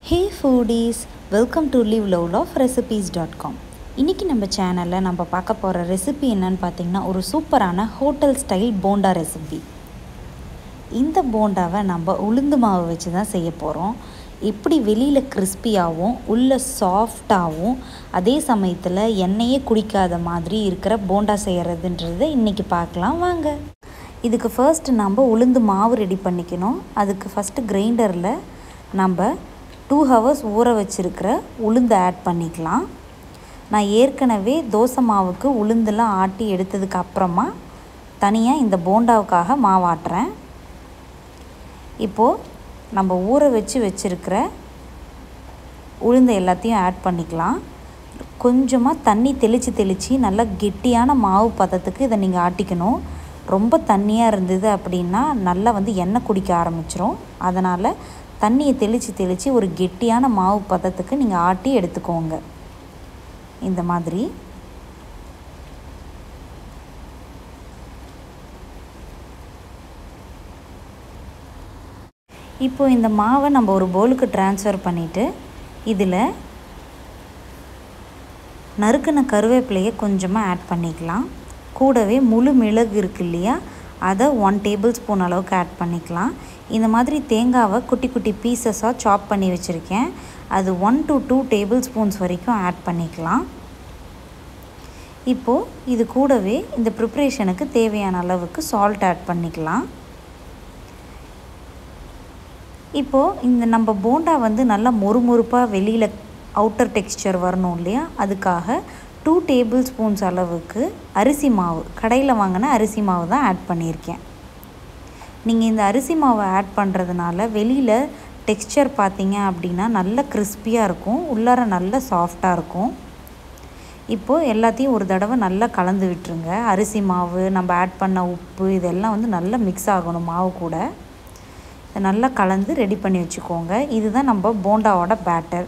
hey foodies welcome to live love of recipes dot com இன்றைக்கி நம்ம சேனலில் நம்ம பார்க்க போகிற ரெசிபி என்னன்னு பார்த்தீங்கன்னா ஒரு சூப்பரான ஹோட்டல் ஸ்டைல் போண்டா ரெசிபி இந்த போண்டாவை நம்ம உளுந்து மாவு வச்சு தான் செய்ய போகிறோம் எப்படி வெளியில் கிறிஸ்பியாகவும் உள்ளே சாஃப்டாகவும் அதே சமயத்தில் எண்ணெயே குடிக்காத மாதிரி இருக்கிற போண்டா செய்கிறதுன்றதை இன்றைக்கி பார்க்கலாம் வாங்க இதுக்கு ஃபர்ஸ்ட் நம்ம உளுந்து மாவு ரெடி பண்ணிக்கணும் அதுக்கு ஃபஸ்ட்டு கிரைண்டரில் நம்ம டூ ஹவர்ஸ் ஊற வச்சுருக்கிற உளுந்து ஆட் பண்ணிக்கலாம் நான் ஏற்கனவே தோசை மாவுக்கு உளுந்தெல்லாம் ஆட்டி எடுத்ததுக்கு அப்புறமா தனியாக இந்த போண்டாவுக்காக மாவாட்டுறேன் இப்போது நம்ம ஊற வச்சு வச்சுருக்கிற உளுந்து எல்லாத்தையும் ஆட் பண்ணிக்கலாம் கொஞ்சமாக தண்ணி தெளித்து தெளித்து நல்லா கெட்டியான மாவு பதத்துக்கு இதை நீங்கள் ஆட்டிக்கணும் ரொம்ப தண்ணியாக இருந்தது அப்படின்னா நல்லா வந்து எண்ணெய் குடிக்க ஆரம்பிச்சிரும் அதனால் தண்ணியை தெளித்து தெளித்து ஒரு கெட்டியான மாவு பதத்துக்கு நீங்கள் ஆட்டி எடுத்துக்கோங்க இந்த மாதிரி இப்போ இந்த மாவை நம்ம ஒரு பவுலுக்கு ட்ரான்ஸ்ஃபர் பண்ணிவிட்டு இதில் நறுக்கின கருவேப்பிலையை கொஞ்சமாக ஆட் பண்ணிக்கலாம் கூடவே முழு மிளகு இருக்கு இல்லையா அதை ஒன் டேபிள் ஸ்பூன் அளவுக்கு ஆட் பண்ணிக்கலாம் இந்த மாதிரி தேங்காவை குட்டி குட்டி பீசஸாக சாப் பண்ணி வச்சுருக்கேன் அது one to two tablespoons வரைக்கும் ஆட் பண்ணிக்கலாம் இப்போது இது கூடவே இந்த ப்ரிப்ரேஷனுக்கு தேவையான அளவுக்கு சால்ட் ஆட் பண்ணிக்கலாம் இப்போது இந்த நம்ம போண்டா வந்து நல்லா மொறுமொறுப்பாக வெளியில் அவுட்டர் டெக்ஸ்சர் வரணும் இல்லையா அதுக்காக டூ டேபிள் ஸ்பூன்ஸ் அளவுக்கு அரிசி மாவு கடையில் வாங்கின அரிசி மாவு தான் ஆட் பண்ணியிருக்கேன் நீங்கள் இந்த அரிசி மாவை ஆட் பண்ணுறதுனால வெளியில் டெக்ஸ்சர் பார்த்தீங்க அப்படின்னா நல்ல கிறிஸ்பியாக இருக்கும் உள்ளார நல்ல சாஃப்டாக இருக்கும் இப்போது எல்லாத்தையும் ஒரு தடவை நல்லா கலந்து விட்டுருங்க அரிசி மாவு நம்ம ஆட் பண்ண உப்பு இதெல்லாம் வந்து நல்லா மிக்ஸ் ஆகணும் மாவு கூட இதை நல்லா கலந்து ரெடி பண்ணி வச்சுக்கோங்க இதுதான் நம்ம போண்டாவோட பேட்டர்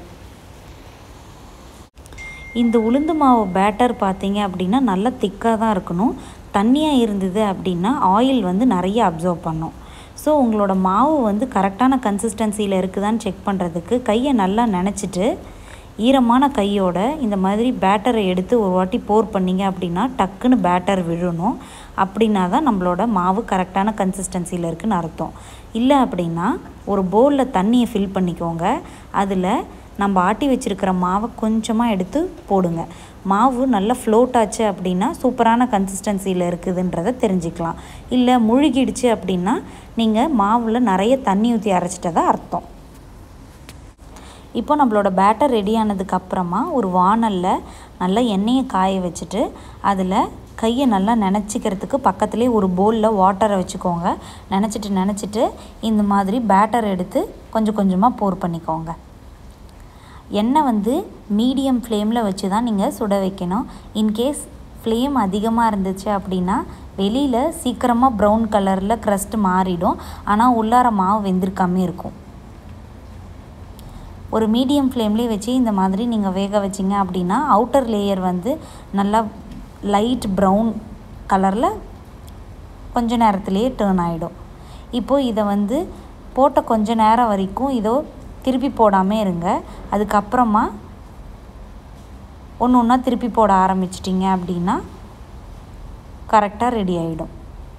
இந்த உளுந்து மாவு பேட்டர் பார்த்தீங்க அப்படின்னா நல்லா திக்காக தான் இருக்கணும் தண்ணியாக இருந்தது அப்படின்னா ஆயில் வந்து நிறைய அப்சர்வ் பண்ணும் ஸோ உங்களோட மாவு வந்து கரெக்டான கன்சிஸ்டன்சியில் இருக்குதான்னு செக் பண்ணுறதுக்கு கையை நல்லா நினச்சிட்டு ஈரமான கையோட இந்த மாதிரி பேட்டரை எடுத்து ஒரு வாட்டி போர் பண்ணிங்க அப்படின்னா டக்குன்னு பேட்டர் விழணும் அப்படின்னா தான் நம்மளோட மாவு கரெக்டான கன்சிஸ்டன்சியில் இருக்குதுன்னு அர்த்தம் இல்லை அப்படின்னா ஒரு பவுலில் தண்ணியை ஃபில் பண்ணிக்கோங்க அதில் நம்ம ஆட்டி வச்சுருக்கிற மாவை கொஞ்சமாக எடுத்து போடுங்க மாவு நல்லா ஃப்ளோட் ஆச்சு அப்படின்னா சூப்பரான கன்சிஸ்டன்சியில் இருக்குதுன்றதை தெரிஞ்சுக்கலாம் இல்லை முழுகிடுச்சு அப்படின்னா நீங்கள் மாவில் நிறைய தண்ணி ஊற்றி அரைச்சிட்டதா அர்த்தம் இப்போ நம்மளோட பேட்டர் ரெடி ஆனதுக்கப்புறமா ஒரு வானலில் நல்லா எண்ணெயை காய வச்சுட்டு அதில் கையை நல்லா நினச்சிக்கிறதுக்கு பக்கத்துலேயே ஒரு பவுலில் வாட்டரை வச்சுக்கோங்க நினச்சிட்டு நினச்சிட்டு இந்த மாதிரி பேட்டர் எடுத்து கொஞ்சம் கொஞ்சமாக போர் பண்ணிக்கோங்க எண்ணெய் வந்து மீடியம் ஃப்ளேமில் வச்சு தான் நீங்கள் சுட வைக்கணும் இன்கேஸ் ஃப்ளேம் அதிகமாக இருந்துச்சு அப்படின்னா வெளியில் சீக்கிரமாக ப்ரௌன் கலரில் க்ரஸ்ட் மாறிடும் ஆனால் உள்ளார மாவு வெந்திருக்காமே இருக்கும் ஒரு மீடியம் ஃப்ளேம்லேயே வச்சு இந்த மாதிரி நீங்கள் வேக வச்சிங்க அப்படின்னா அவுட்டர் லேயர் வந்து நல்லா லைட் ப்ரௌன் கலரில் கொஞ்ச நேரத்துலேயே டேர்ன் ஆகிடும் இப்போது இதை வந்து போட்ட கொஞ்ச நேரம் வரைக்கும் இதோ திருப்பி போடாமல் இருங்க அதுக்கப்புறமா ஒன்று ஒன்றா திருப்பி போட ஆரம்பிச்சிட்டிங்க அப்படின்னா கரெக்டாக ரெடி ஆகிடும்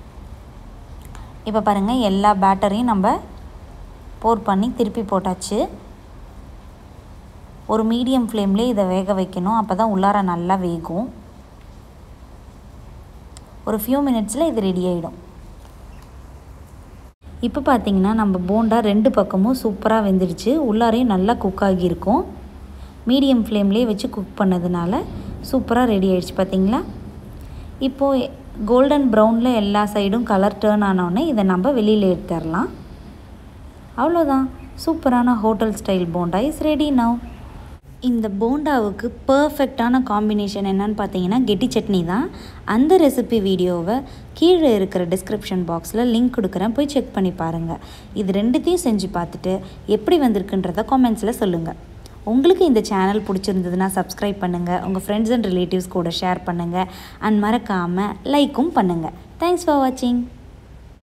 இப்போ பாருங்கள் எல்லா பேட்டரையும் நம்ம போர் பண்ணி திருப்பி போட்டாச்சு ஒரு மீடியம் ஃப்ளேம்லேயே இதை வேக வைக்கணும் அப்போ தான் உள்ளார நல்லா வேகும் ஒரு ஃபியூ மினிட்ஸில் இது ரெடி ஆகிடும் இப்போ பார்த்தீங்கன்னா நம்ம போண்டா ரெண்டு பக்கமும் சூப்பராக வெந்துடுச்சு உள்ளாரையும் நல்லா குக் ஆகியிருக்கும் மீடியம் ஃப்ளேம்லேயே வச்சு குக் பண்ணதுனால சூப்பராக ரெடி ஆகிடுச்சு பார்த்தீங்களா இப்போது கோல்டன் ப்ரௌனில் எல்லா சைடும் கலர் டேர்ன் ஆனோடனே இதை நம்ம வெளியில் எடுத்துடலாம் அவ்வளோதான் சூப்பரான hotel style bonda is ready now இந்த போண்டாவுக்கு பர்ஃபெக்டான காம்பினேஷன் என்னன்னு பார்த்தீங்கன்னா கெட்டி சட்னி தான் அந்த ரெசிபி வீடியோவை கீழே இருக்கிற டிஸ்கிரிப்ஷன் பாக்ஸில் லிங்க் கொடுக்குறேன் போய் செக் பண்ணி பாருங்கள் இது ரெண்டுத்தையும் செஞ்சு பார்த்துட்டு எப்படி வந்திருக்குன்றத காமெண்ட்ஸில் சொல்லுங்கள் உங்களுக்கு இந்த சேனல் பிடிச்சிருந்ததுன்னா சப்ஸ்கிரைப் பண்ணுங்கள் உங்கள் ஃப்ரெண்ட்ஸ் அண்ட் ரிலேட்டிவ்ஸ் கூட ஷேர் பண்ணுங்கள் அண்ட் மறக்காமல் லைக்கும் பண்ணுங்கள் தேங்க்ஸ் ஃபார் வாட்சிங்